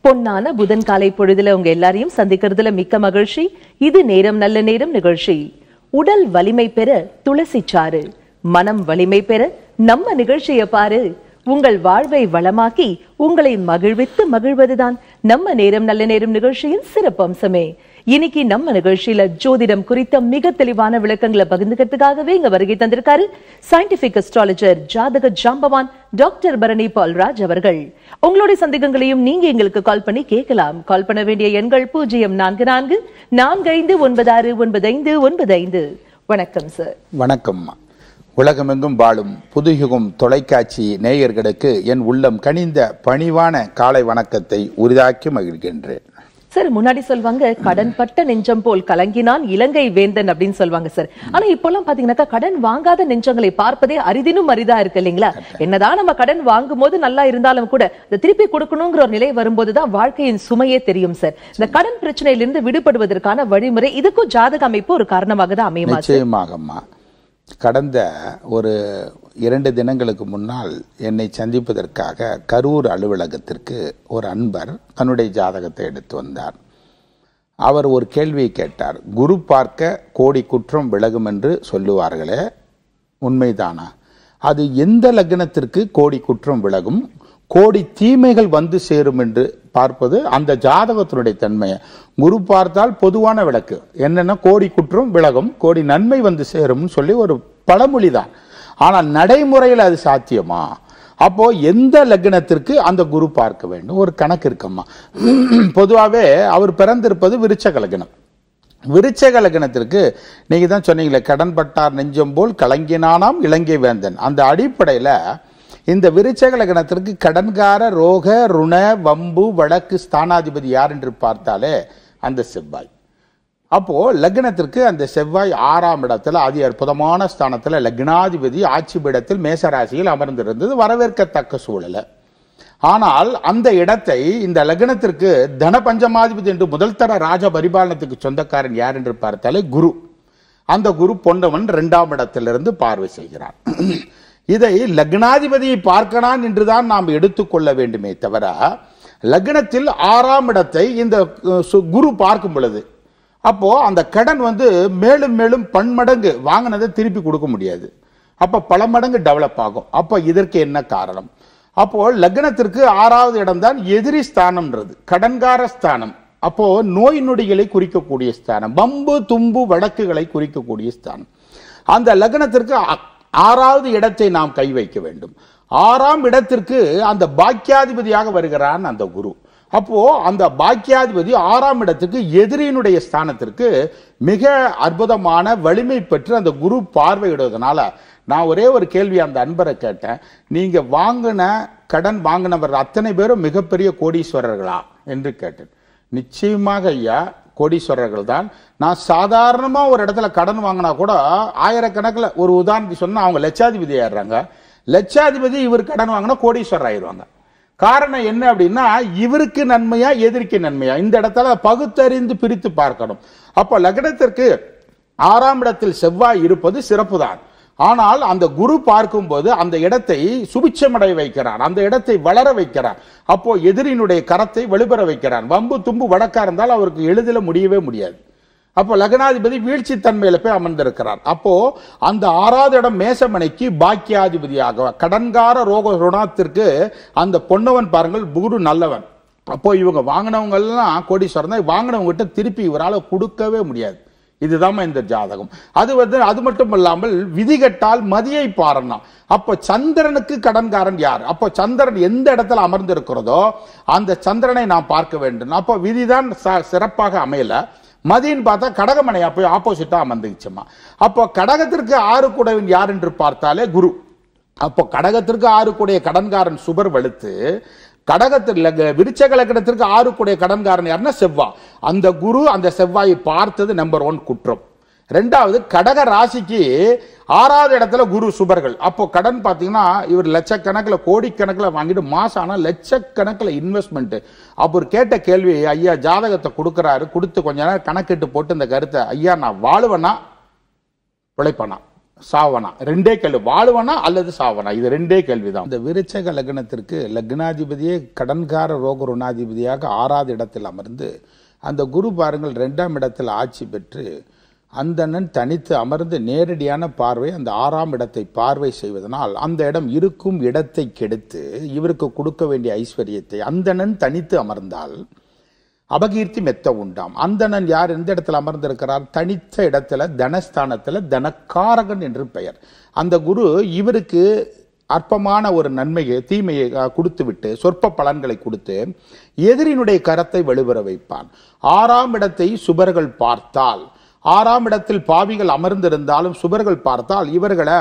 பொன்னான புதன் காலை பொழுதுல உங்க எல்லாரையும் சந்திக்கிறதுல மிக்க மகிழ்ச்சி இது நேரம் நல்ல நேரம் நிகழ்ச்சி உடல் வலிமை பெற துளசி சாறு மனம் வலிமை பெற நம்ம நிகழ்ச்சியை பாரு உங்கள் வாழ்வை வளமாக்கி உங்களை மகிழ்வித்து மகிழ்வதுதான் நம்ம நேரம் நல்ல நேரம் நிகழ்ச்சியின் சிறப்பு அம்சமே இன்னைக்கு நம்ம நிகழ்ச்சியில ஜோதிடம் குறித்த மிக தெளிவான விளக்கங்களை பகிர்ந்துக்கிறதுக்காகவே இங்க வருகை தந்திருக்காரு சயின்டிபிக் அஸ்ட்ராலஜர் ஜாதக ஜாம்பவான் டாக்டர் பரணி பால்ராஜ் அவர்கள் உங்களுடைய சந்தேகங்களையும் நீங்க எங்களுக்கு கால் பண்ணி கேட்கலாம் கால் பண்ண வேண்டிய எண்கள் பூஜ்ஜியம் நான்கு நான்கு நான்கு ஐந்து ஒன்பது ஆறு ஒன்பது ஐந்து ஒன்பது ஐந்து வணக்கம் சார் வணக்கம்மா உலகமெங்கும் வாழும் புதுயுகம் தொலைக்காட்சி நேயர்களுக்கு என் உள்ளம் கனிந்த பணிவான காலை வணக்கத்தை உரிதாக்கி மகிழ்கின்றேன் சார் முன்னாடி சொல்வாங்க கடன் பட்ட நெஞ்சம் போல் கலங்கினான் இலங்கை வேந்தன் அப்படின்னு சொல்லுவாங்க சார் ஆனா இப்பெல்லாம் பாத்தீங்கன்னாக்கா கடன் வாங்காத நெஞ்சங்களை பார்ப்பதே அரிதினும் அரிதா இருக்கு இல்லைங்களா என்னதான் நம்ம கடன் வாங்கும் போது நல்லா இருந்தாலும் கூட அதை திருப்பி கொடுக்கணுங்கிற ஒரு நிலை வரும்போதுதான் வாழ்க்கையின் சுமையே தெரியும் சார் இந்த கடன் பிரச்சனையிலிருந்து விடுபடுவதற்கான வழிமுறை இதுக்கும் ஜாதக அமைப்பு ஒரு காரணமாக தான் அமையுமா சார் நிச்சயமாகம்மா கடந்த ஒரு இரண்டு தினங்களுக்கு முன்னால் என்னை சந்திப்பதற்காக கரூர் அலுவலகத்திற்கு ஒரு அன்பர் தன்னுடைய ஜாதகத்தை எடுத்து வந்தார் அவர் ஒரு கேள்வியை கேட்டார் குரு பார்க்க கோடி குற்றம் விலகும் என்று சொல்லுவார்களே உண்மைதானா அது எந்த லக்னத்திற்கு கோடி குற்றம் விலகும் கோடி தீமைகள் வந்து சேரும் என்று பார்ப்பது அந்த ஜாதகத்தினுடைய தன்மையை குரு பார்த்தால் பொதுவான விளக்கு என்னன்னா கோடி குற்றம் விலகும் கோடி நன்மை வந்து சேரும்னு சொல்லி ஒரு பழமொழி தான் ஆனால் நடைமுறையில் அது சாத்தியமா அப்போ எந்த லக்னத்திற்கு அந்த குரு பார்க்க வேண்டும் ஒரு கணக்கு இருக்கம்மா பொதுவாகவே அவர் பிறந்திருப்பது விருச்சக லக்னம் விருச்சக லக்னத்திற்கு நீங்க தான் சொன்னீங்களே கடன் பட்டார் நெஞ்சம் போல் கலங்கினானாம் இலங்கை வேந்தன் அந்த அடிப்படையில இந்த விருச்சக லக்னத்திற்கு கடன்கார ரோக ருண வம்பு வழக்கு ஸ்தானாதிபதி யார் என்று பார்த்தாலே அந்த செவ்வாய் அப்போ லக்னத்திற்கு அந்த செவ்வாய் ஆறாம் இடத்துல அதி அற்புதமான ஸ்தானத்துல லக்னாதிபதி ஆட்சி பீடத்தில் மேசராசியில் அமர்ந்திருந்தது வரவேற்கத்தக்க சூழல ஆனால் அந்த இடத்தை இந்த லக்னத்திற்கு தன பஞ்சமாதிபதி என்று முதல் தர ராஜ பரிபாலனத்துக்கு சொந்தக்காரன் யார் என்று பார்த்தாலே குரு அந்த குரு பொன்னவன் இரண்டாம் இடத்திலிருந்து பார்வை செய்கிறான் இதை லக்னாதிபதியை பார்க்கிறான் என்றுதான் நாம் எடுத்துக்கொள்ள வேண்டுமே தவிர லக்னத்தில் ஆறாம் இடத்தை இந்த அஹ், சு- குரு பார்க்கும் பொழுது அப்போ அந்த கடன் வந்து மேலும் மேலும் பன்மடங்கு வாங்கினதை திருப்பி கொடுக்க முடியாது அப்ப பல மடங்கு டெவலப் ஆகும் அப்ப இதற்கு என்ன காரணம் அப்போ லக்னத்திற்கு ஆறாவது இடம் தான் எதிரி ஸ்தானம்ன்றது கடன்கார ஸ்தானம் அப்போ நோய் நொடிகளை குறிக்கக்கூடிய ஸ்தானம் பம்பு தும்பு வழக்குகளை குறிக்கக்கூடிய ஸ்தானம் அந்த லக்னத்திற்கு ஆ- ஆறாவது இடத்தை நாம் கை வைக்க வேண்டும் ஆறாம் இடத்திற்கு அந்த பாக்கியாதிபதியாக வருகிறான் அந்த குரு அப்போ அந்த பாக்கியாதிபதி ஆறாம் இடத்துக்கு எதிரியினுடைய ஸ்தானத்திற்கு மிக அற்புதமான வலிமை பெற்று அந்த குரு பார்வையிடுவதனால நான் ஒரே ஒரு கேள்வி அந்த அன்பரை கேட்டேன் நீங்க வாங்கின கடன் வாங்கினவர் அத்தனை பேரும் மிகப்பெரிய கோடீஸ்வரர்களா என்று கேட்டேன் நிச்சயமாக ஐயா கோடீஸ்வரர்கள் தான் நான் சாதாரணமா ஒரு இடத்துல கடன் வாங்கினா கூட ஆயிரக்கணக்கில் ஒரு உதாரணத்துக்கு சொன்னா அவங்க லட்சாதிபதி ஆயிடுறாங்க லட்சாதிபதி இவர் கடன் வாங்கினா கோடீஸ்வரர் ஆயிடுவாங்க காரணம் என்ன அப்படின்னா இவருக்கு நன்மையா எதிரிக்கு நன்மையா இந்த இடத்துல பகுத்தறிந்து பிரித்து பார்க்கணும் அப்ப லக்னத்திற்கு ஆறாம் இடத்தில் செவ்வாய் இருப்பது சிறப்புதான் ஆனால் அந்த குரு பார்க்கும்போது அந்த இடத்தை சுபிச்சமடை வைக்கிறான் அந்த இடத்தை வளர வைக்கிறான் அப்போ எதிரினுடைய கரத்தை வெளிப்பெற வைக்கிறான் வம்பு தும்பு வடக்கா இருந்தால் அவருக்கு எளிதில் முடியவே முடியாது அப்போ லக்னாதிபதி வீழ்ச்சி தன்மையில போய் அமர்ந்திருக்கிறார் அப்போ அந்த ஆறாவது இடம் மேசமனைக்கு பாக்கியாதிபதியாக கடன்கார ரோக ருணத்திற்கு அந்த பொன்னவன் பாருங்கள் குரு நல்லவன் அப்போ இவங்க வாங்கினவங்க எல்லாம் கோடீஸ்வரன் தான் வாங்கினவங்க கிட்ட திருப்பி இவரால் கொடுக்கவே முடியாது இதுதான் இந்த ஜாதகம் அது வந்து அது மட்டும் இல்லாமல் விதிகட்டால் மதியை பாரணும் அப்போ சந்திரனுக்கு கடன்காரன் யார் அப்போ சந்திரன் எந்த இடத்துல அமர்ந்திருக்கிறதோ அந்த சந்திரனை நாம் பார்க்க வேண்டும் அப்போ விதிதான் ச- சிறப்பாக அமையல மதின்னு பார்த்தா கடகமனை போய் ஆப்போசிட்டா அமர்ந்துச்சுமா அப்போ கடகத்திற்கு ஆறு கூடவன் யார் என்று பார்த்தாலே குரு அப்போ கடகத்திற்கு ஆறு கூடிய கடன்காரன் சுபர் வலுத்து கடகத்தில் லக- விருச்சக லக்னத்திற்கு ஆறு கூடிய கடன்காரன் யாருன்னா செவ்வாய் அந்த குரு அந்த செவ்வாயை பார்த்தது நம்பர் ஒன் குற்றம் ரெண்டாவது கடக ராசிக்கு ஆறாவது இடத்துல குரு சுபர்கள் அப்போ கடன் பார்த்தீங்கன்னா இவர் லட்சக்கணக்கில் கோடிக்கணக்கில் வாங்கிட்டு மாசம் ஆனால் லட்சக்கணக்கில் இன்வெஸ்ட்மெண்ட் அவர் கேட்ட கேள்வி ஐயா ஜாதகத்தை கொடுக்குறாரு கொடுத்து கொஞ்ச நேரம் கணக்கிட்டு போட்டு இந்த கருத்தை ஐயா நான் வாழுவேனா பிழைப்பனா சாவனா ரெண்டே கேள்வி வாழ்வனா அல்லது சாவனா இது ரெண்டே கேள்விதான் இந்த விருச்சக லக்னத்திற்கு லக்னாதிபதியே கடன்கார ரோக ருணாதிபதியாக ஆறாவது இடத்தில் அமர்ந்து அந்த குரு பாருங்கள் ரெண்டாம் இடத்தில் ஆட்சி பெற்று அந்தணன் தனித்து அமர்ந்து நேரடியான பார்வை அந்த ஆறாம் இடத்தை பார்வை செய்வதனால் அந்த இடம் இருக்கும் இடத்தை கெடுத்து இவருக்கு கொடுக்க வேண்டிய ஐஸ்வர்யத்தை அந்தணன் தனித்து அமர்ந்தால் அபகீர்த்தி மெத்த உண்டாம் அந்தணன் யார் எந்த இடத்துல அமர்ந்திருக்கிறார் தனித்த இடத்துல தனஸ்தானத்துல தனக்காரகன் என்று பெயர் அந்த குரு இவருக்கு அற்பமான ஒரு நன்மையை தீமையை அஹ், கொடுத்து விட்டு சொற்ப பலன்களை கொடுத்து எதிரினுடைய கரத்தை வலுவர வைப்பான் ஆறாம் இடத்தை சுபர்கள் பார்த்தால் ஆறாம் இடத்தில் பாவிகள் அமர்ந்திருந்தாலும் சுபர்கள் பார்த்தால் இவர்களை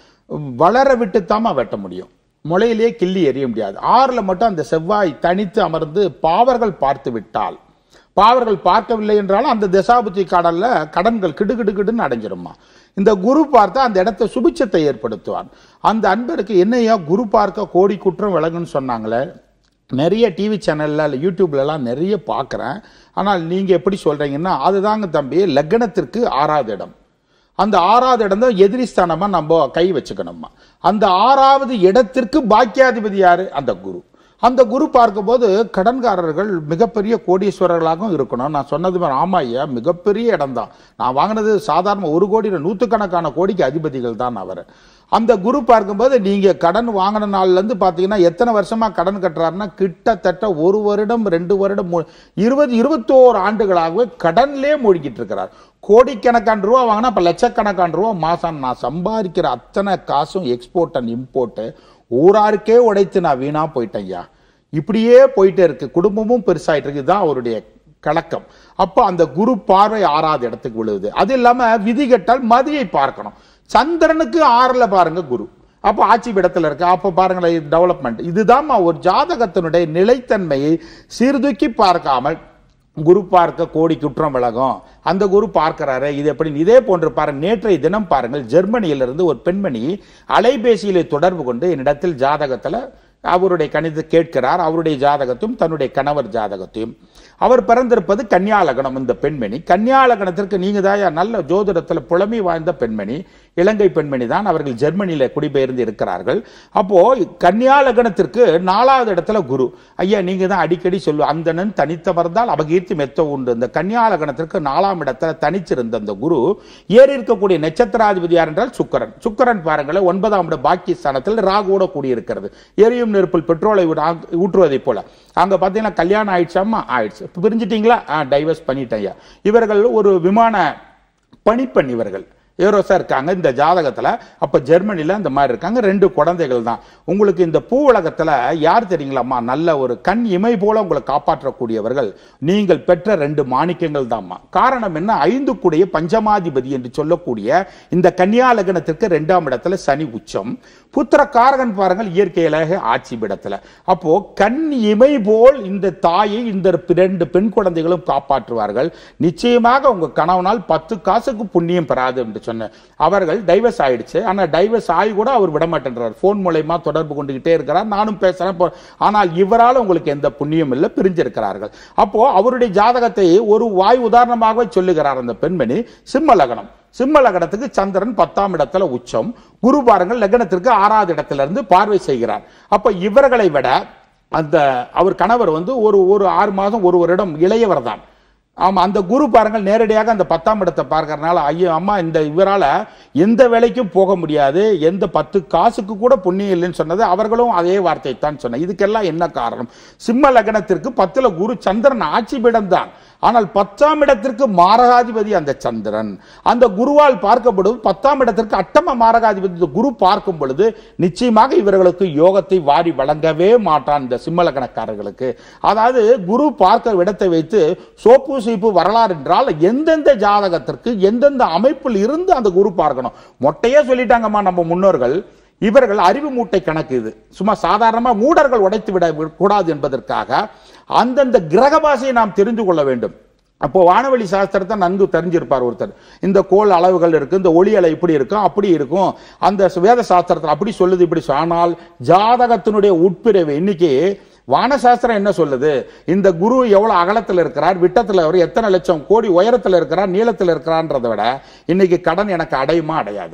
வளர விட்டுத்தாம வெட்ட முடியும் முளையிலே கிள்ளி எறிய முடியாது ஆறுல மட்டும் அந்த செவ்வாய் தனித்து அமர்ந்து பாவர்கள் பார்த்து விட்டால் பாவர்கள் பார்க்கவில்லை என்றாலும் அந்த தசாபுத்தி கடல்ல கடன்கள் கிடு கிடுன்னு அடைஞ்சிருமா இந்த குரு பார்த்தா அந்த இடத்தை சுபிச்சத்தை ஏற்படுத்துவான் அந்த அன்பருக்கு என்னையா குரு பார்க்க கோடி குற்றம் விலகுன்னு சொன்னாங்களே நிறைய டிவி சேனல்ல இல்ல யூடியூப்ல எல்லாம் நிறைய பார்க்குறேன் ஆனால் நீங்க எப்படி சொல்றீங்கன்னா அதுதாங்க தம்பி லக்னத்திற்கு ஆறாவது இடம் அந்த ஆறாவது இடம் தான் எதிரி ஸ்தானமா நம்ம கை வச்சுக்கணுமா அந்த ஆறாவது இடத்திற்கு பாக்கியாதிபதி யாரு அந்த குரு அந்த குரு பார்க்கும்போது கடன்காரர்கள் மிகப்பெரிய கோடீஸ்வரர்களாகவும் இருக்கணும் நான் சொன்னது மாதிரி ஆமா ஐயா மிகப்பெரிய இடம் தான் நான் வாங்கினது சாதாரண ஒரு கோடி இல்ல, நூத்துக்கணக்கான கோடிக்கு அதிபதிகள் தான் அவர் அந்த குரு பார்க்கும்போது நீங்க கடன் வாங்கின நாள்ல இருந்து பாத்தீங்கன்னா எத்தனை வருஷமா கடன் கட்டுறாருன்னா கிட்டத்தட்ட ஒரு வருடம் ரெண்டு வருடம் மூ- இருபது இருபத்தோரு ஆண்டுகளாகவே கடன்லே மூழ்கிட்டு இருக்கிறார் கோடிக்கணக்கான ரூபா வாங்கினா இப்ப லட்சக்கணக்கான ரூபா மாசம் நான் சம்பாதிக்கிற அத்தனை காசும் எக்ஸ்போர்ட் அண்ட் இம்போர்ட் ஊராருக்கே உடைத்து நான் வீணா போயிட்டேன் ஐயா இப்படியே போயிட்டே இருக்கு குடும்பமும் பெருசாயிட்டு இருக்கு இதுதான் அவருடைய கலக்கம் அப்போ அந்த குரு பார்வை ஆறாவது இடத்துக்கு விழுவுது அது இல்லாம விதி கெட்டால் மதியை பார்க்கணும் சந்திரனுக்கு ஆறுல பாருங்க குரு அப்போ ஆட்சி இடத்துல இருக்கு அப்போ பாருங்களேன் டெவலப்மெண்ட் இதுதான் ஒரு ஜாதகத்தினுடைய நிலைத்தன்மையை சீர்தூக்கி பார்க்காமல் குரு பார்க்க கோடி குற்றம் விலகும் அந்த குரு பார்க்கிறாரு இது எப்படி இதே போன்று பாருங்க நேற்றைய தினம் பாருங்கள் ஜெர்மனியிலிருந்து ஒரு பெண்மணி அலைபேசியிலே தொடர்பு கொண்டு என்னிடத்தில் ஜாதகத்துல அவருடைய கணித கேட்கிறார் அவருடைய ஜாதகத்தையும் தன்னுடைய கணவர் ஜாதகத்தையும் அவர் பிறந்திருப்பது கன்னியாலகணம் இந்த பெண்மணி கன்னியாலகணத்திற்கு நீங்க தான் நல்ல ஜோதிடத்துல புலமை வாய்ந்த பெண்மணி இலங்கை பெண்மணி தான் அவர்கள் ஜெர்மனியில குடிபெயர்ந்து இருக்கிறார்கள் அப்போ கன்னியாலகணத்திற்கு நாலாவது இடத்துல குரு ஐயா நீங்க தான் அடிக்கடி சொல்லு அந்தணன் தனித்தவர்ந்தால் அபகீர்த்தி மெத்த உண்டு இந்த கன்னியாலகணத்திற்கு நாலாம் இடத்துல தனிச்சிருந்த அந்த குரு ஏறி இருக்கக்கூடிய நட்சத்திராதிபதி யார் என்றால் சுக்கரன் சுக்கரன் பாருங்களேன் ஒன்பதாம் இட பாக்கியஸ்தானத்தில் ராகுவோட கூடியிருக்கிறது எரியும் நெருப்பில் பெட்ரோலை ஊ- ஊற்றுவதைப் போல அங்க பாத்தீங்கன்னா கல்யாணம் ஆயிடுச்சாமா ஆயிடுச்சு இப்ப பிரிஞ்சிட்டீங்களா டைவர்ஸ் பண்ணிட்டேன் ஐயா இவர்கள் ஒரு விமான பணிப்பெண் இவர்கள் ஏரோஸா இருக்காங்க இந்த ஜாதகத்துல அப்ப ஜெர்மனில இந்த மாதிரி இருக்காங்க ரெண்டு குழந்தைகள் தான் உங்களுக்கு இந்த பூ உலகத்துல யார் தெரியுங்களாம்மா நல்ல ஒரு கண் இமை போல உங்களை காப்பாற்றக்கூடியவர்கள் நீங்கள் பெற்ற ரெண்டு மாணிக்கங்கள் தான்மா காரணம் என்ன ஐந்து கூடிய பஞ்சமாதிபதி என்று சொல்லக்கூடிய இந்த கன்னியா லக்னத்திற்கு ரெண்டாம் இடத்துல சனி உச்சம் புத்திர காரகன் பாருங்கள் இயற்கையிலாக ஆட்சி இடத்துல அப்போ கண் இமை போல் இந்த தாயை இந்த ரெண்டு பெண் குழந்தைகளும் காப்பாற்றுவார்கள் நிச்சயமாக உங்க கணவனால் பத்து காசுக்கு புண்ணியம் பெறாது என்று சொன்னேன் அவர்கள் டைவர்ஸ் ஆயிடுச்சு ஆனா டைவர்ஸ் ஆகி கூட அவர் விட மாட்டேன்றார் போன் மூலயமா தொடர்பு கொண்டுகிட்டே இருக்கிறார் நானும் பேசுறேன் இப்போ- ஆனால் இவரால் உங்களுக்கு எந்த புண்ணியம் இல்லை பிரிஞ்சிருக்கிறார்கள் அப்போ அவருடைய ஜாதகத்தை ஒரு வாய் உதாரணமாகவே சொல்லுகிறார் அந்த பெண்மணி சிம்ம லக்னம் சிம்ம லக்னத்துக்கு சந்திரன் பத்தாம் இடத்துல உச்சம் குரு பாருங்கள் லக்னத்திற்கு ஆறாவது இடத்துல இருந்து பார்வை செய்கிறார் அப்ப இவர்களை விட அந்த அவர் கணவர் வந்து ஒரு ஒரு ஆறு மாதம் ஒரு வருடம் இளையவர் தான் ஆமா அந்த குரு பாருங்கள் நேரடியாக அந்த பத்தாம் இடத்தை பார்க்கறதுனால ஐயோ அம்மா இந்த இவரால எந்த வேலைக்கும் போக முடியாது எந்த பத்து காசுக்கு கூட புண்ணியம் இல்லைன்னு சொன்னது அவர்களும் அதே வார்த்தை தான் சொன்ன இதுக்கெல்லாம் என்ன காரணம் சிம்ம லக்னத்திற்கு பத்துல குரு சந்திரன் ஆட்சி பீடம் தான் ஆனால் பத்தாம் இடத்திற்கு மாரகாதிபதி அந்த சந்திரன் அந்த குருவால் பார்க்கப்படுவது பத்தாம் இடத்திற்கு அட்டம மாரகாதிபதி இந்த குரு பார்க்கும் பொழுது நிச்சயமாக இவர்களுக்கு யோகத்தை வாரி வழங்கவே மாட்டான் இந்த சிம்மலக்கணக்காரர்களுக்கு அதாவது குரு பார்க்க இடத்தை வைத்து சோப்பு சீப்பு வரலாறு என்றால் எந்தெந்த ஜாதகத்திற்கு எந்தெந்த அமைப்பில் இருந்து அந்த குரு பார்க்கணும் மொட்டையே சொல்லிட்டாங்கம்மா நம்ம முன்னோர்கள் இவர்கள் அறிவு மூட்டை கணக்கு இது சும்மா சாதாரணமா மூடர்கள் உடைத்து விட கூடாது என்பதற்காக அந்தந்த கிரக பாஷையை நாம் தெரிந்து கொள்ள வேண்டும் அப்போ வானவெளி சாஸ்திரத்தை நன்கு தெரிஞ்சிருப்பார் ஒருத்தர் இந்த கோள் அளவுகள் இருக்கு இந்த ஒளி அலை இப்படி இருக்கும் அப்படி இருக்கும் அந்த வேத சாஸ்திரத்தில் அப்படி சொல்லுது இப்படி சொ- ஆனால் ஜாதகத்தினுடைய உட்பிரிவு இன்னைக்கு வானசாஸ்திரம் என்ன சொல்லுது இந்த குரு எவ்வளவு அகலத்தில் இருக்கிறார் விட்டத்தில் அவர் எத்தனை லட்சம் கோடி உயரத்தில் இருக்கிறார் நீளத்தில் இருக்கிறான்றதை விட இன்னைக்கு கடன் எனக்கு அடையுமா அடையாதா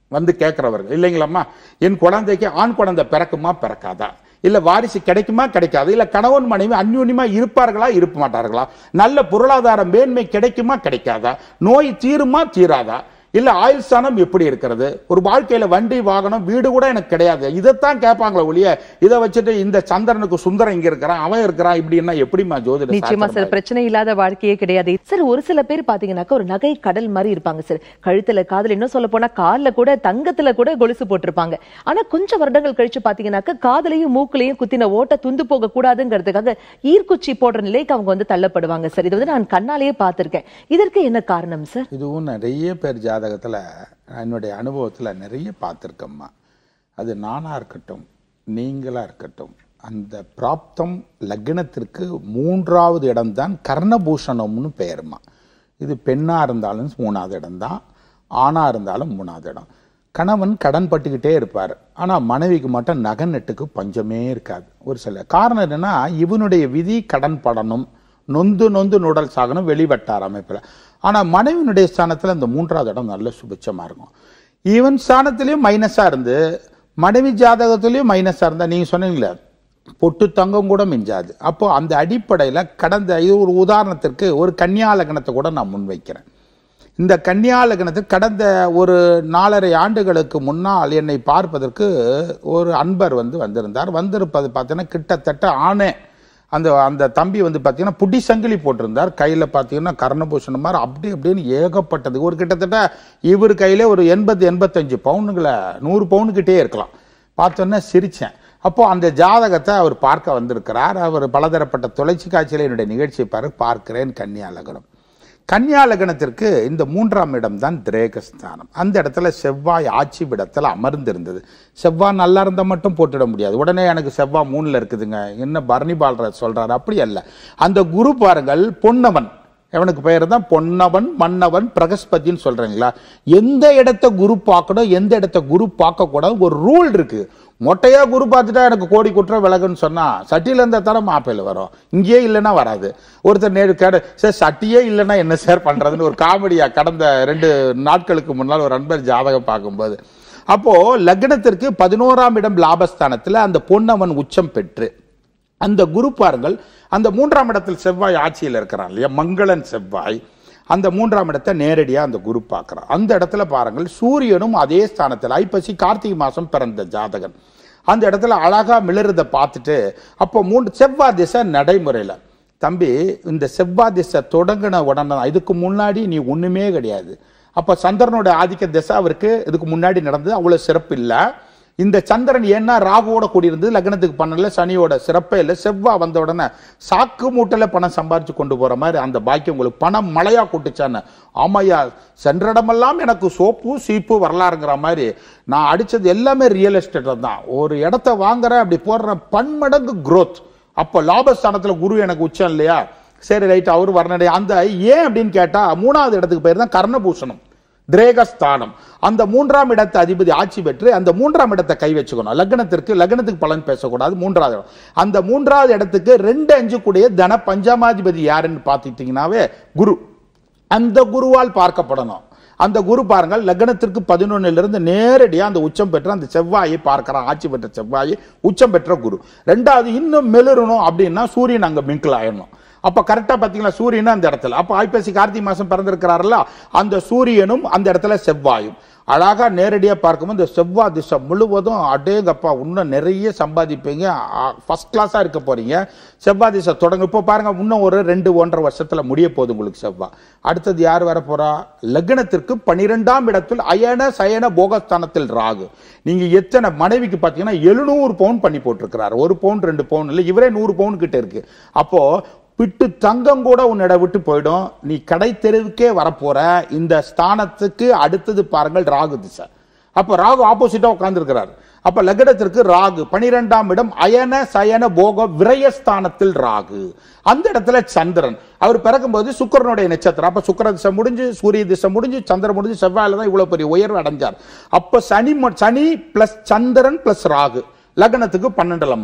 வந்து கேட்கிறவர்கள் இல்லைங்களாம்மா என் குழந்தைக்கு ஆண் குழந்தை பிறக்குமா பிறக்காதா இல்ல வாரிசு கிடைக்குமா கிடைக்காது இல்ல கணவன் மனைவி அந்யூன்யமா இருப்பார்களா இருக்க மாட்டார்களா நல்ல பொருளாதார மேன்மை கிடைக்குமா கிடைக்காதா நோய் தீருமா தீராதா இல்ல ஆயுள் ஸ்தானம் எப்படி இருக்கிறது ஒரு வாழ்க்கையில வண்டி வாகனம் வீடு கூட எனக்கு கிடையாது இதைத்தான் கேட்பாங்களே ஒழிய இதை வச்சுட்டு இந்த சந்திரனுக்கு சுந்தரம் இங்க இருக்கிறான் அவன் இருக்கிறான் இப்படின்னா எப்படிமா ஜோதிட நிச்சயமா சாஸ்திரம் சார் பிரச்சனை இல்லாத வாழ்க்கையே கிடையாது சார் ஒரு சில பேர் பாத்தீங்கன்னாக்கா ஒரு நகை கடல் மாதிரி இருப்பாங்க சார் கழுத்துல காதுல இன்னும் சொல்ல போனா கால்ல கூட தங்கத்துல கூட கொலுசு போட்டிருப்பாங்க ஆனா கொஞ்சம் வருடங்கள் கழிச்சு பாத்தீங்கன்னாக்கா காதுலயும் மூக்குலயும் குத்தின ஓட்ட துந்து போக கூடாதுங்கிறதுக்காக ஈர்க்குச்சி போடுற நிலைக்கு அவங்க வந்து தள்ளப்படுவாங்க சார் இது வந்து நான் கண்ணாலேயே பார்த்திருக்கேன் இதற்கு என்ன காரணம் சார் இதுவும் நிறைய பேர் ஜாதகத்துல என்னுடைய அனுபவத்துல நிறைய பார்த்துருக்கம்மா அது நானா இருக்கட்டும் நீங்களா இருக்கட்டும் அந்த பிராப்தம் லக்னத்திற்கு மூன்றாவது இடம்தான் கர்ணபூஷணம்னு பெயருமா இது பெண்ணா இருந்தாலும் மூணாவது இடம்தான் ஆணா இருந்தாலும் மூணாவது இடம் கணவன் கடன் பட்டுக்கிட்டே இருப்பார் ஆனா மனைவிக்கு மட்டும் நகை நட்டுக்கு பஞ்சமே இருக்காது ஒரு சில காரணம் என்னன்னா இவனுடைய விதி கடன் படணும் நொந்து நொந்து நுடல் சாகனம் வெளிவட்டார் அமைப்புல ஆனா மனைவியினுடைய ஸ்தானத்துல இந்த மூன்றாவது இடம் நல்ல சுபிச்சமா இருக்கும் ஈவன் ஸ்தானத்திலயும் மைனஸா இருந்து மனைவி ஜாதகத்திலயும் மைனஸா இருந்தா நீங்க சொன்னீங்களே பொட்டு தங்கம் கூட மிஞ்சாது அப்போ அந்த அடிப்படையில கடந்த இது ஒரு உதாரணத்திற்கு ஒரு கன்னியா லக்னத்தை கூட நான் முன்வைக்கிறேன் இந்த கன்னியா லக்னத்துக்கு கடந்த ஒரு நாலரை ஆண்டுகளுக்கு முன்னால் என்னை பார்ப்பதற்கு ஒரு அன்பர் வந்து வந்திருந்தார் வந்திருப்பது பார்த்தீங்கன்னா கிட்டத்தட்ட ஆணே அந்த அந்த தம்பி வந்து பார்த்தீங்கன்னா புடி சங்கிலி போட்டிருந்தார் கையில் பார்த்தீங்கன்னா கர்ணபூஷணம் மாதிரி அப்படி அப்படின்னு ஏகப்பட்டது ஒரு கிட்டத்தட்ட இவர் கையில ஒரு எண்பது எண்பத்தஞ்சு பவுனுங்களை நூறு பவுனுக்கிட்டே இருக்கலாம் பார்த்தோன்னே சிரிச்சேன் அப்போ அந்த ஜாதகத்தை அவர் பார்க்க வந்திருக்கிறார் அவர் பலதரப்பட்ட தொலைச்சி காட்சியில் என்னுடைய நிகழ்ச்சியை பாரு பார்க்கிறேன் கன்னியா லக்னம் கன்னியா லக்னத்திற்கு இந்த மூன்றாம் இடம் தான் திரேகஸ்தானம் அந்த இடத்துல செவ்வாய் ஆட்சி விடத்தில் அமர்ந்திருந்தது செவ்வாய் நல்லா இருந்தா மட்டும் போட்டுட முடியாது உடனே எனக்கு செவ்வாய் மூணுல இருக்குதுங்க என்ன பரணி பால்ராஜ் சொல்றாரு அப்படி அல்ல அந்த குரு பாருங்கள் பொன்னவன் எவனுக்கு பெயர் தான் பொன்னவன் மன்னவன் பிரகஸ்பதின்னு சொல்றீங்களா எந்த இடத்த குரு பார்க்கணும் எந்த இடத்த குரு பார்க்க கூடாது ஒரு ரூல் இருக்கு மொட்டையா குரு பார்த்துட்டா எனக்கு கோடி குற்றம் விலகுன்னு சொன்னா சட்டியில இருந்தா தானே மாப்பிள்ள வரும் இங்கேயே இல்லைன்னா வராது ஒருத்தர் நேரு கேடு சார் சட்டியே இல்லைன்னா என்ன சார் பண்றதுன்னு ஒரு காமெடியா கடந்த ரெண்டு நாட்களுக்கு முன்னால் ஒரு நண்பர் ஜாதகம் பார்க்கும்போது அப்போ லக்னத்திற்கு பதினோராம் இடம் லாபஸ்தானத்துல அந்த பொன்னவன் உச்சம் பெற்று அந்த குரு பாருங்கள் அந்த மூன்றாம் இடத்தில் செவ்வாய் ஆட்சியில் இருக்கிறான் இல்லையா மங்களன் செவ்வாய் அந்த மூன்றாம் இடத்தை நேரடியா அந்த குரு பார்க்கிறான் அந்த இடத்துல பாருங்கள் சூரியனும் அதே ஸ்தானத்தில் ஐப்பசி கார்த்திகை மாசம் பிறந்த ஜாதகன் அந்த இடத்துல அழகா மிளறத பார்த்துட்டு அப்போ மூன்று செவ்வாய் திசை நடைமுறையில தம்பி இந்த செவ்வாய் திசை தொடங்கின உடனே தான், இதுக்கு முன்னாடி நீ ஒண்ணுமே கிடையாது அப்ப சந்திரனோட ஆதிக்க திசை அவருக்கு இதுக்கு முன்னாடி நடந்தது அவ்வளவு சிறப்பு இல்லை இந்த சந்திரன் ஏன்னா ராகுவோட கூடியிருந்தது லக்னத்துக்கு பண்ணல சனியோட சிறப்பே இல்லை செவ்வாய் வந்த உடனே சாக்கு மூட்டையில பணம் சம்பாரிச்சு கொண்டு போற மாதிரி அந்த பாக்கியம் உங்களுக்கு பணம் மழையா கூட்டுச்சான்னு ஆமாய்யா சென்றடமெல்லாம் எனக்கு சோப்பு சீப்பு வரலாறுங்கிற மாதிரி நான் அடிச்சது எல்லாமே ரியல் எஸ்டேட் தான் ஒரு இடத்த வாங்குறேன் அப்படி போடுற பன்மடங்கு growth அப்போ லாபஸ்தானத்துல குரு எனக்கு உச்சம் இல்லையா சரி ரைட் அவர் வர்ணடை அந்த ஏன் அப்படின்னு கேட்டா மூணாவது இடத்துக்கு பேர் தான் கர்ணபூஷணம் திரேகஸ்தானம் அந்த மூன்றாம் இடத்து அதிபதி ஆட்சி பெற்று அந்த மூன்றாம் இடத்தை கை வச்சுக்கணும் லக்னத்திற்கு லக்னத்துக்கு பலன் பேசக்கூடாது மூன்றாவது இடம் அந்த மூன்றாவது இடத்துக்கு ரெண்டு அஞ்சு கூடிய தன பஞ்சமாதிபதி யாருன்னு பார்த்துட்டீங்கன்னாவே குரு அந்த குருவால் பார்க்கப்படணும் அந்த குரு பாருங்கள் லக்னத்திற்கு பதினொன்னுல இருந்து நேரடியா அந்த உச்சம் பெற்ற அந்த செவ்வாயை பார்க்கிறான் ஆட்சி பெற்ற செவ்வாயை உச்சம் பெற்ற குரு ரெண்டாவது இன்னும் மெலுறணும் அப்படின்னா சூரியன் அங்க மிங்கிள் ஆயிடணும் அப்ப கரெக்டா பாத்தீங்களா சூரியன் அந்த இடத்துல அப்ப ஐப்பசி கார்த்திகை மாசம் பிறந்திருக்கிறாருல்ல அந்த சூரியனும் அந்த இடத்துல செவ்வாயும் அழகா நேரடியா பார்க்கும்போது இந்த செவ்வாய் திசை முழுவதும் அடேங்கப்பா இன்னும் நிறைய சம்பாதிப்பீங்க ஃபர்ஸ்ட் கிளாஸா இருக்க போறீங்க செவ்வாய் திசை தொடங்க இப்போ பாருங்க இன்னும் ஒரு ரெண்டு ஒன்றரை வருஷத்துல முடிய போகுது உங்களுக்கு செவ்வாய் அடுத்தது யார் வர போறா லக்னத்திற்கு பனிரெண்டாம் இடத்தில் அயன சயன போகஸ்தானத்தில் ராகு நீங்க எத்தனை மனைவிக்கு பாத்தீங்கன்னா எழுநூறு பவுன் பண்ணி போட்டிருக்கிறார் ஒரு பவுன் ரெண்டு பவுன் இல்லை இவரே நூறு பவுன் கிட்ட இருக்கு அப்போ பிட்டு தங்கம் கூட உன்னிட விட்டு போயிடும் நீ கடை தெருவுக்கே வரப்போற இந்த ஸ்தானத்துக்கு அடுத்தது பாருங்கள் ராகு திசை அப்ப ராகு ஆப்போசிட்டா உட்கார்ந்துருக்கிறார் அப்ப லக்னத்திற்கு ராகு பனிரெண்டாம் இடம் அயன சயன போக விரயஸ்தானத்தில் ராகு அந்த இடத்துல சந்திரன் அவர் பிறக்கும்போது சுக்கிரனுடைய நட்சத்திரம் அப்ப சுக்கிர திசை முடிஞ்சு சூரிய திசை முடிஞ்சு சந்திரன் முடிஞ்சு செவ்வாயில தான் இவ்வளவு பெரிய உயர்வு அடைஞ்சார் அப்ப சனி ம- சனி பிளஸ் சந்திரன் பிளஸ் ராகு லக்னத்துக்கு பன்னெண்டுலம்மா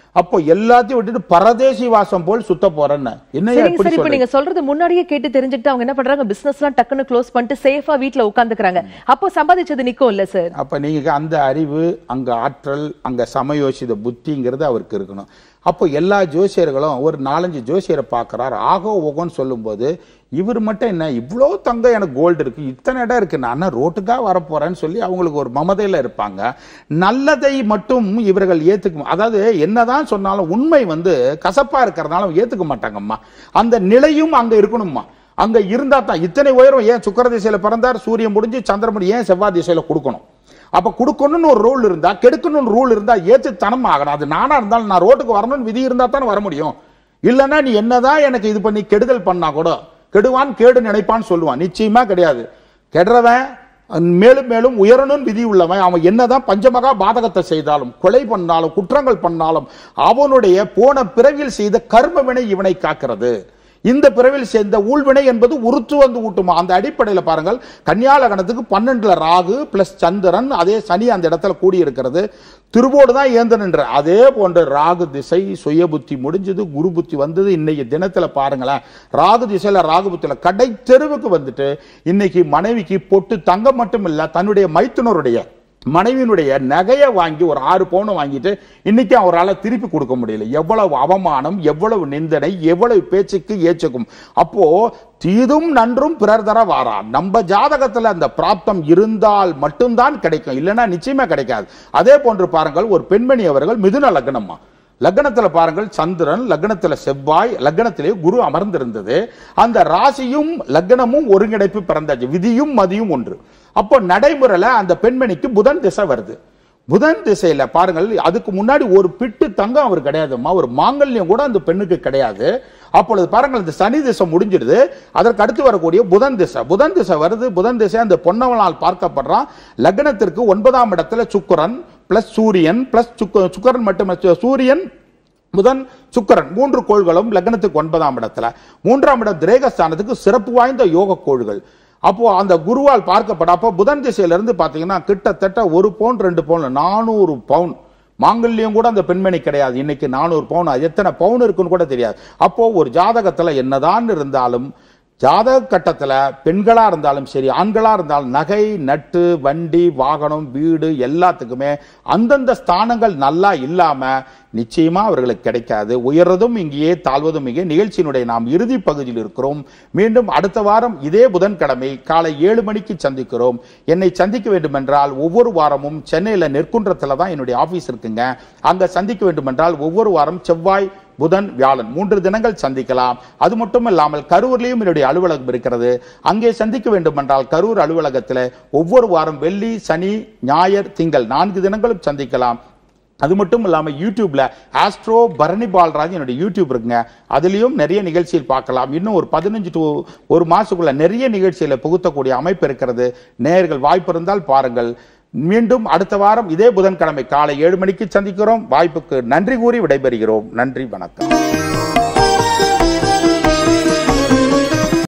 அப்போ எல்லாத்தையும் விட்டுட்டு பரதேசி வாசம் போல் சுத்த போறேன்னு என்ன சரிங்க எப்படி சார் இப்ப சொல்றீங்க நீங்க சொல்றது முன்னாடியே கேட்டு தெரிஞ்சுக்கிட்டு அவங்க என்ன பண்றாங்க பிசினஸ் எல்லாம் டக்குன்னு க்ளோஸ் பண்ணிட்டு சேஃபா வீட்ல உட்கார்ந்துக்கறாங்க அப்போ சம்பாதிச்சது நிக்கும் இல்ல சார் அப்ப நீங்க அந்த அறிவு அங்க ஆற்றல் அங்க சமயோசித புத்திங்கிறது அவருக்கு இருக்கணும் அப்போ எல்லா ஜோசியர்களும் ஒரு நாலஞ்சு ஜோசியரை பார்க்கறாரு ஆகோ ஓகோன்னு சொல்லும்போது இவர் மட்டும் என்ன இவ்வளோ தங்கம் எனக்கு கோல்டு இருக்கு இத்தனை இடம் இருக்கு நான் ரோட்டுக்காக வரப்போறேன்னு சொல்லி அவங்களுக்கு ஒரு மமதையில இருப்பாங்க நல்லதை மட்டும் இவர்கள் ஏத்துக்க அதாவது என்னதான் சொன்னாலும் உண்மை வந்து கசப்பா இருக்கிறதுனால அவங்க ஏத்துக்க மாட்டாங்கம்மா அந்த நிலையும் அங்க இருக்கணும்மா அங்க இருந்தா தான் இத்தனை உயரம் ஏன் சுக்கர திசையில பிறந்தார் சூரியன் முடிஞ்சு சந்திரன் ஏன் செவ்வாய் திசையில கொடுக்கணும் அப்ப கொடுக்கணும்னு ஒரு ரூல் இருந்தா கெடுக்கணும்னு ரூல் இருந்தா ஏத்து தனம் ஆகணும் அது நானா இருந்தாலும் நான் ரோட்டுக்கு வரணும்னு விதி இருந்தா தானே வர முடியும் இல்லைன்னா நீ என்னதான் எனக்கு இது பண்ணி கெடுதல் பண்ணா கூட கெடுவான் கேடு நினைப்பான்னு சொல்லுவான் நிச்சயமா கிடையாது கெடுறவன் மேலும் மேலும் உயரணும்னு விதி உள்ளவன் அவன் என்னதான் பஞ்சமகா பாதகத்தை செய்தாலும் கொலை பண்ணாலும் குற்றங்கள் பண்ணாலும் அவனுடைய போன பிறவியில் செய்த கர்ம வினை இவனை காக்கிறது இந்த பிறவில் சேர்ந்த ஊழ்வினை என்பது உருத்து வந்து ஊட்டுமா அந்த அடிப்படையில் பாருங்கள் கன்னியா லக்னத்துக்கு பன்னெண்டுல ராகு பிளஸ் சந்திரன் அதே சனி அந்த இடத்துல கூடி இருக்கிறது திருவோடு தான் ஏந்தனன்ற அதே போன்ற ராகு திசை சுய புத்தி முடிஞ்சது குரு புத்தி வந்தது இன்னைக்கு தினத்துல பாருங்களேன் ராகு திசையில ராகு புத்தியில கடை தெருவுக்கு வந்துட்டு இன்னைக்கு மனைவிக்கு பொட்டு தங்கம் மட்டும் இல்ல தன்னுடைய மைத்துனருடைய மனைவியினுடைய நகையை வாங்கி ஒரு ஆறு பவுனை வாங்கிட்டு இன்னைக்கு அவரால் திருப்பி கொடுக்க முடியல எவ்வளவு அவமானம் எவ்வளவு நிந்தனை எவ்வளவு பேச்சுக்கு ஏச்சுக்கும் அப்போ தீதும் நன்றும் பிறர் தர வாரா நம்ம ஜாதகத்துல அந்த பிராப்தம் இருந்தால் மட்டும்தான் கிடைக்கும் இல்லைன்னா நிச்சயமா கிடைக்காது அதே போன்று பாருங்கள் ஒரு பெண்மணி அவர்கள் மிதுன லக்னம்மா லக்னத்துல பாருங்கள் சந்திரன் லக்னத்துல செவ்வாய் லக்னத்திலே குரு அமர்ந்திருந்தது அந்த ராசியும் லக்னமும் ஒருங்கிணைப்பு பிறந்தாச்சு விதியும் மதியும் ஒன்று அப்போ நடைமுறையில அந்த பெண்மணிக்கு புதன் திசை வருது புதன் திசையில பாருங்கள் அதுக்கு முன்னாடி ஒரு பிட்டு தங்கம் அவர் கிடையாதும்மா ஒரு மாங்கல்யம் கூட அந்த பெண்ணுக்கு கிடையாது அப்பொழுது பாருங்கள் இந்த சனி திசை முடிஞ்சிடுது அதற்கு அடுத்து வரக்கூடிய புதன் திசை புதன் திசை வருது புதன் திசை அந்த பொன்னவனால் பார்க்கப்படுறான் லக்னத்திற்கு ஒன்பதாம் இடத்துல சுக்கிரன் பிளஸ் சூரியன் பிளஸ் சுக்கரன் மட்டும் சூரியன் புதன் சுக்கிரன் மூன்று கோள்களும் லக்னத்துக்கு ஒன்பதாம் இடத்துல மூன்றாம் இடம் திரேகஸ்தானத்துக்கு சிறப்பு வாய்ந்த யோக கோள்கள் அப்போ அந்த குருவால் பார்க்கப்பட அப்போ புதன் திசையில இருந்து பாத்தீங்கன்னா கிட்டத்தட்ட ஒரு பவுன் ரெண்டு பவுன் நானூறு பவுன் மாங்கல்யம் கூட அந்த பெண்மணி கிடையாது இன்னைக்கு நானூறு பவுன் அது எத்தனை பவுன் இருக்குன்னு கூட தெரியாது அப்போ ஒரு ஜாதகத்துல என்னதான் இருந்தாலும் ஜாதக கட்டத்துல பெண்களா இருந்தாலும் சரி ஆண்களா இருந்தாலும் நகை நட்டு வண்டி வாகனம் வீடு எல்லாத்துக்குமே அந்தந்த ஸ்தானங்கள் நல்லா இல்லாம நிச்சயமா அவர்களுக்கு கிடைக்காது உயர்றதும் இங்கேயே தாழ்வதும் இங்கே நிகழ்ச்சியினுடைய நாம் இறுதி பகுதியில் இருக்கிறோம் மீண்டும் அடுத்த வாரம் இதே புதன்கிழமை காலை ஏழு மணிக்கு சந்திக்கிறோம் என்னை சந்திக்க வேண்டும் என்றால் ஒவ்வொரு வாரமும் சென்னையில நெற்குன்றத்துல தான் என்னுடைய ஆபீஸ் இருக்குங்க அங்க சந்திக்க வேண்டும் என்றால் ஒவ்வொரு வாரம் செவ்வாய் புதன் வியாழன் மூன்று தினங்கள் சந்திக்கலாம் அது மட்டும் இல்லாமல் கரூர்லயும் என்னுடைய அலுவலகம் இருக்கிறது அங்கே சந்திக்க வேண்டும் என்றால் கரூர் அலுவலகத்தில் ஒவ்வொரு வாரம் வெள்ளி சனி ஞாயிறு திங்கள் நான்கு தினங்களும் சந்திக்கலாம் அது மட்டும் இல்லாம யூடியூப்ல ஆஸ்ட்ரோ பரணி பால்ராஜ் என்னுடைய யூடியூப் இருக்குங்க அதுலயும் நிறைய நிகழ்ச்சியில் பார்க்கலாம் இன்னும் ஒரு பதினஞ்சு டு ஒரு மாசத்துக்குள்ள நிறைய நிகழ்ச்சியில புகுத்தக்கூடிய அமைப்பு இருக்கிறது நேயர்கள் வாய்ப்பு இருந்தால் பாருங்கள் மீண்டும் அடுத்த வாரம் இதே புதன்கிழமை காலை ஏழு மணிக்கு சந்திக்கிறோம் வாய்ப்புக்கு நன்றி கூறி விடைபெறுகிறோம் நன்றி வணக்கம்